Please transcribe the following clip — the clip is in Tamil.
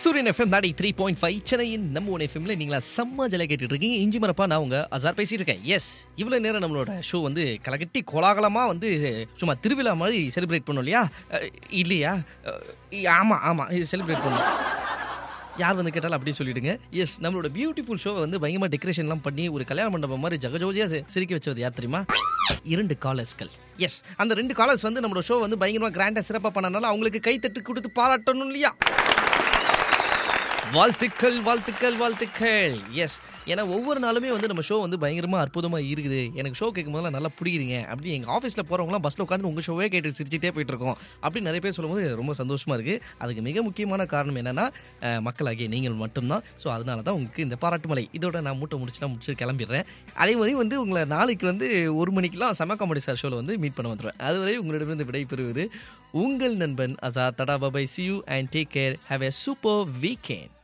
சூரியன் எஃப்எம் நாடி த்ரீ பாயிண்ட் ஃபைவ் சென்னையின் நம்ம ஒன் எஃப்எம்ல நீங்களா செம்ம ஜலை கேட்டுட்டு இருக்கீங்க இஞ்சி மரப்பா நான் உங்க அசார் பேசிட்டு இருக்கேன் எஸ் இவ்வளவு நேரம் நம்மளோட ஷோ வந்து கலகட்டி கோலாகலமா வந்து சும்மா திருவிழா மாதிரி செலிப்ரேட் பண்ணோம் இல்லையா அஹ், இல்லையா அஹ், ஆமா ஆமா செலிப்ரேட் பண்ணோம் யார் வந்து கேட்டாலும் அப்படியே சொல்லிடுங்க எஸ் நம்மளோட பியூட்டிஃபுல் ஷோ வந்து பயங்கரமா டெக்கரேஷன்லாம் பண்ணி ஒரு கல்யாண மண்டபம் மாதிரி ஜகஜோதியா சி- சிரிக்க வச்சது யார் தெரியுமா இரண்டு காலர்ஸ்கள் எஸ் அந்த ரெண்டு காலர்ஸ் வந்து நம்மளோட ஷோ வந்து பயங்கரமா கிராண்டா சிறப்பா பண்ணனால அவங்களுக்கு கைத்தட்டு கொடுத்து பாராட்டணும் இல்லையா வாழ்த்துக்கள் வாழ்த்துக்கள் வாழ்த்துக்கள் எஸ் ஏன்னா ஒவ்வொரு நாளுமே வந்து நம்ம ஷோ வந்து பயங்கரமா அற்புதமா இருக்குது எனக்கு ஷோ கேட்கும் போதெல்லாம் நல்லா பிடிக்குதுங்க அப்படி எங்க ஆஃபீஸ்ல போறவங்களாம் பஸ்ல உட்காந்து உங்க ஷோவே கேட்டு சிரிச்சுட்டே போயிட்டு இருக்கோம் அப்படி நிறைய பேர் சொல்லும்போது ரொம்ப சந்தோஷமா இருக்கு அதுக்கு மிக முக்கியமான காரணம் என்னன்னா அஹ், மக்களாகிய நீங்கள் மட்டும்தான் ஸோ அதனால தான் உங்களுக்கு இந்த பாராட்டு மலை இதோட நான் மூட்டை முடிச்சுலாம் முடிச்சு கிளம்பிடுறேன் அதே மாதிரி வந்து உங்களை நாளைக்கு வந்து ஒரு மணிக்கெல்லாம் செம காமெடி சார் ஷோவில் வந்து மீட் பண்ண வந்துடுவேன் அதுவரை உங்களிடமிருந்து விடைபெறுவது உங்கள் நண்பன் அசா தடா bye bye see you and take care have a super weekend